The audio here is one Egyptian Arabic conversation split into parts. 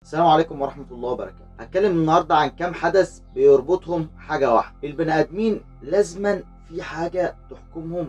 السلام عليكم ورحمة الله وبركاته هتكلم النهاردة عن كام حدث بيربطهم حاجة واحدة البني آدمين لازما في حاجة تحكمهم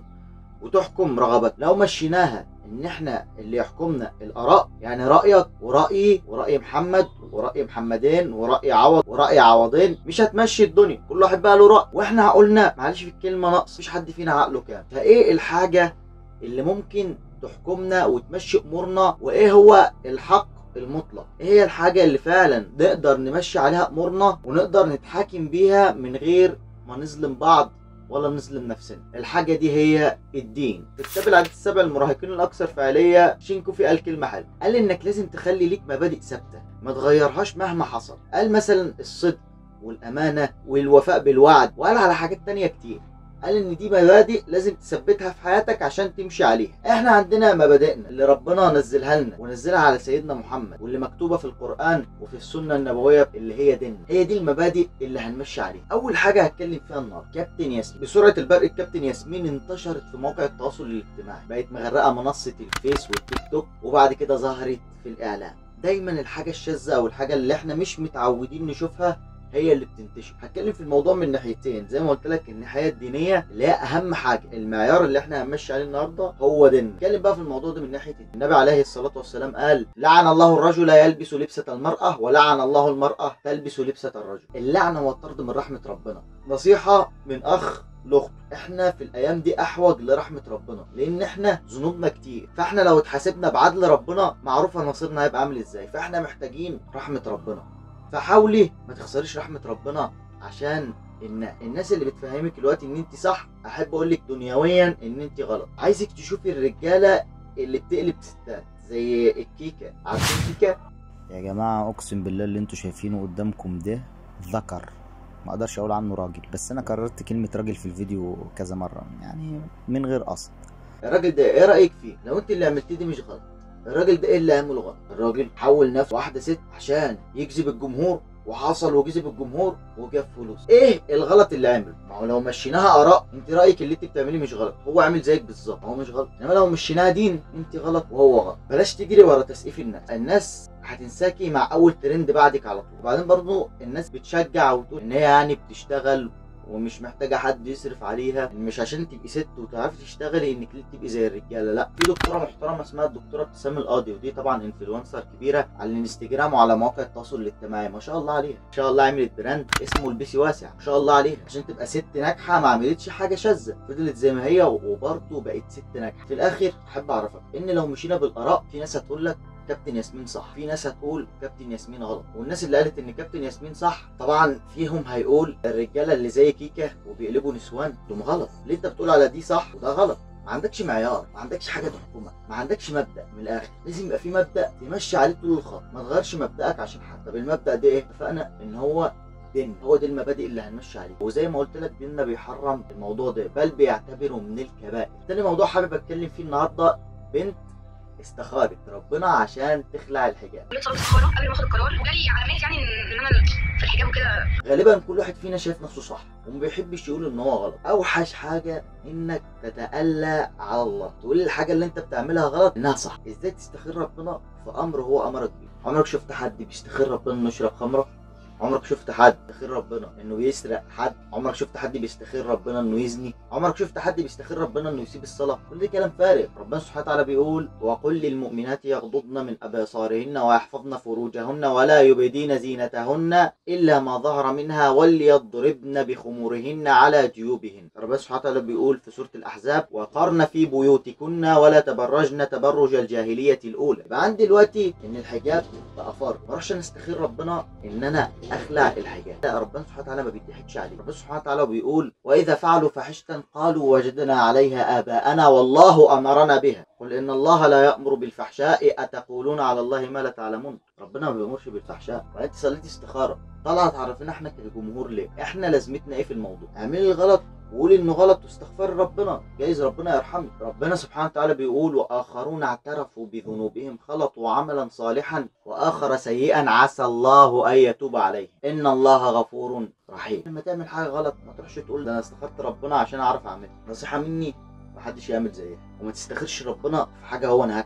وتحكم رغبتنا لو مشيناها ان احنا اللي يحكمنا الاراء يعني رايك ورايي وراي محمد وراي محمدين وراي عوض وراي عوضين مش هتمشي الدنيا كل واحد بقى له راي واحنا قلنا معلش في الكلمه نقص مفيش حد فينا عقله كام فايه الحاجه اللي ممكن تحكمنا وتمشي امورنا وايه هو الحق المطلق ايه هي الحاجه اللي فعلا نقدر نمشي عليها امورنا ونقدر نتحاكم بيها من غير ما نظلم بعض ولا نظلم نفسنا الحاجه دي هي الدين في كتاب العادات السبع المراهقين الاكثر فعاليه شينكوفي قال كلمه حلوه قال انك لازم تخلي ليك مبادئ ثابته ما تغيرهاش مهما حصل قال مثلا الصدق والامانه والوفاء بالوعد وقال على حاجات تانية كتير قال ان دي مبادئ لازم تثبتها في حياتك عشان تمشي عليها احنا عندنا مبادئنا اللي ربنا نزلها لنا ونزلها على سيدنا محمد واللي مكتوبه في القران وفي السنه النبويه اللي هي ديننا هي دي المبادئ اللي هنمشي عليها اول حاجه هتكلم فيها النهارده كابتن ياسمين بسرعه البرق الكابتن ياسمين انتشرت في مواقع التواصل الاجتماعي بقت مغرقه منصه الفيس والتيك توك وبعد كده ظهرت في الاعلام دايما الحاجه الشاذه او الحاجه اللي احنا مش متعودين نشوفها هي اللي بتنتشر هتكلم في الموضوع من ناحيتين زي ما قلت لك الناحيه الدينيه اللي هي اهم حاجه المعيار اللي احنا هنمشي عليه النهارده هو ديننا نتكلم بقى في الموضوع ده من ناحيه الدين. النبي عليه الصلاه والسلام قال لعن الله الرجل يلبس لبسه المراه ولعن الله المراه تلبس لبسه الرجل اللعنه والطرد من رحمه ربنا نصيحه من اخ لاخته احنا في الايام دي احوج لرحمه ربنا لان احنا ذنوبنا كتير فاحنا لو اتحاسبنا بعدل ربنا معروفه نصيرنا هيبقى عامل ازاي فاحنا محتاجين رحمه ربنا فحاولي ما تخسريش رحمه ربنا عشان ان الناس اللي بتفهمك دلوقتي ان انت صح احب اقول لك دنيويا ان انت غلط عايزك تشوفي الرجاله اللي بتقلب ستات زي الكيكه عارفين كيكه يا جماعة أقسم بالله اللي انتوا شايفينه قدامكم ده ذكر ما اقدرش اقول عنه راجل بس انا كررت كلمة راجل في الفيديو كذا مرة يعني من غير قصد الراجل ده ايه رايك فيه لو انت اللي عملتيه دي مش غلط الراجل ده ايه اللي عمله غلط الراجل حول نفسه واحده ست عشان يجذب الجمهور وحصل وجذب الجمهور وجاب فلوس ايه الغلط اللي عمله ما هو لو مشيناها اراء انت رايك اللي انت بتعمليه مش غلط هو عامل زيك بالظبط هو مش غلط انما لو مشيناها دين انت غلط وهو غلط بلاش تجري ورا تسقيف الناس الناس هتنساكي مع اول ترند بعدك على طول وبعدين برضو الناس بتشجع وتقول ان هي يعني بتشتغل ومش محتاجه حد يصرف عليها مش عشان تبقي ست وتعرفي تشتغلي انك تبقي زي الرجاله لا في دكتوره محترمه اسمها الدكتوره ابتسام القاضي ودي طبعا انفلونسر كبيره على الانستجرام وعلى مواقع التواصل الاجتماعي ما شاء الله عليها ما شاء الله عملت براند اسمه البسي واسع ما شاء الله عليها عشان تبقى ست ناجحه ما عملتش حاجه شاذه فضلت زي ما هي وبرضه بقت ست ناجحه في الاخر احب اعرفك ان لو مشينا بالاراء في ناس هتقول لك كابتن ياسمين صح في ناس هتقول كابتن ياسمين غلط والناس اللي قالت ان كابتن ياسمين صح طبعا فيهم هيقول الرجاله اللي زي كيكه وبيقلبوا نسوان دول غلط ليه انت بتقول على دي صح وده غلط ما عندكش معيار ما عندكش حاجه تحكمك ما عندكش مبدا من الاخر لازم يبقى في مبدا تمشي عليه طول الخط ما تغيرش مبداك عشان حد طب المبدا ده ايه اتفقنا ان هو دين هو دي المبادئ اللي هنمشي عليها وزي ما قلت لك ديننا بيحرم الموضوع ده بل بيعتبره من الكبائر تاني موضوع حابب اتكلم فيه النهارده بنت استخارت ربنا عشان تخلع الحجاب كليه صلاه استخاره قبل ما اخد القرار وجالي علامات يعني ان إن انا في الحجاب وكده غالبا كل واحد فينا شايف نفسه صح وما بيحبش يقول ان هو غلط اوحش حاجه انك تتألى على الله تقول الحاجه اللي انت بتعملها غلط انها صح ازاي تستخير ربنا في امر هو امرك بيه عمرك شفت حد بيستخير ربنا انه يشرب خمره عمرك شفت حد بيستخير ربنا انه بيسرق حد عمرك شفت حد بيستخير ربنا انه يزني عمرك شفت حد بيستخير ربنا انه يسيب الصلاه كل ده كلام فارغ ربنا سبحانه وتعالى بيقول وقل للمؤمنات يغضضن من ابصارهن ويحفظن فروجهن ولا يبدين زينتهن الا ما ظهر منها وليضربن بخمورهن على جيوبهن ربنا سبحانه وتعالى بيقول في سوره الاحزاب وقرن في بيوتكن ولا تبرجن تبرج الجاهليه الاولى يبقى عندي دلوقتي ان الحجاب بقى فرض ما اروحش استخير ربنا ان انا اخلع الحجاب لا ربنا سبحانه وتعالى ما بيضحكش عليه ربنا سبحانه وتعالى بيقول واذا فعلوا فاحشه قالوا وجدنا عليها اباءنا والله امرنا بها قل ان الله لا يامر بالفحشاء اتقولون على الله ما لا تعلمون ربنا ما بيامرش بالفحشاء وانت صليتي استخاره طلعت عرفنا احنا كجمهور ليه احنا لازمتنا ايه في الموضوع اعملي الغلط وقولي انه غلط واستغفري ربنا جايز ربنا يرحمك ربنا سبحانه وتعالى بيقول واخرون اعترفوا بذنوبهم خلطوا عملا صالحا واخر سيئا عسى الله ان يتوب عليه ان الله غفور رحيم لما تعمل حاجه غلط ما تروحش تقول ده انا استخرت ربنا عشان اعرف اعملها نصيحه مني محدش يعمل زيها وما تستخيرش ربنا في حاجه هو نهاك عنها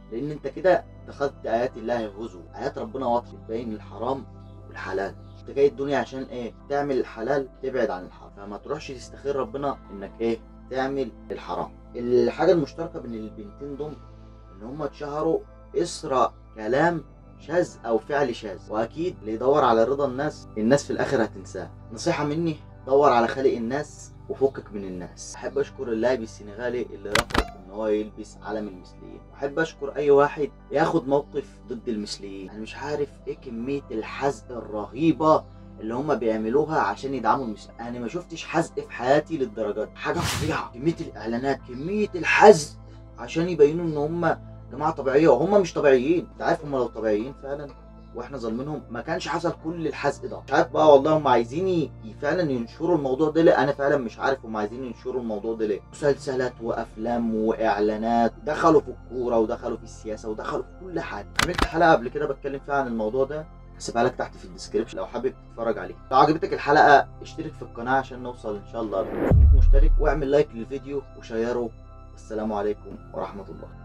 لان انت كده دخلت ايات الله هزو ايات ربنا واضحه بين الحرام والحلال انت جاي الدنيا عشان ايه تعمل الحلال تبعد عن الحرام فما تروحش تستخير ربنا انك ايه تعمل الحرام الحاجه المشتركه بين البنتين دول ان هم اتشهروا اسرى كلام شاذ او فعل شاذ واكيد اللي يدور على رضا الناس الناس في الاخر هتنساه نصيحه مني دور على خالق الناس وفكك من الناس احب اشكر اللاعب السنغالي اللي رفض ان هو يلبس علم المثليين واحب اشكر اي واحد ياخد موقف ضد المثليين انا مش عارف ايه كميه الحزق الرهيبه اللي هم بيعملوها عشان يدعموا المثليين انا ما شفتش حزق في حياتي للدرجات حاجه فظيعه كميه الاعلانات كميه الحزق عشان يبينوا ان هم جماعه طبيعيه وهم مش طبيعيين انت عارف هم لو طبيعيين فعلا واحنا ظالمينهم ما كانش حصل كل الحزق ده مش عارف بقى والله هم عايزين ي- فعلا ينشروا الموضوع ده ليه انا فعلا مش عارف هم عايزين ينشروا الموضوع ده ليه مسلسلات وافلام واعلانات دخلوا في الكوره ودخلوا في السياسه ودخلوا في كل حاجه عملت حلقه قبل كده بتكلم فيها عن الموضوع ده هسيبها لك تحت في الديسكربشن لو حابب تتفرج عليه لو عجبتك الحلقه اشترك في القناه عشان نوصل ان شاء الله ل 500 مشترك واعمل لايك للفيديو وشيره السلام عليكم ورحمه الله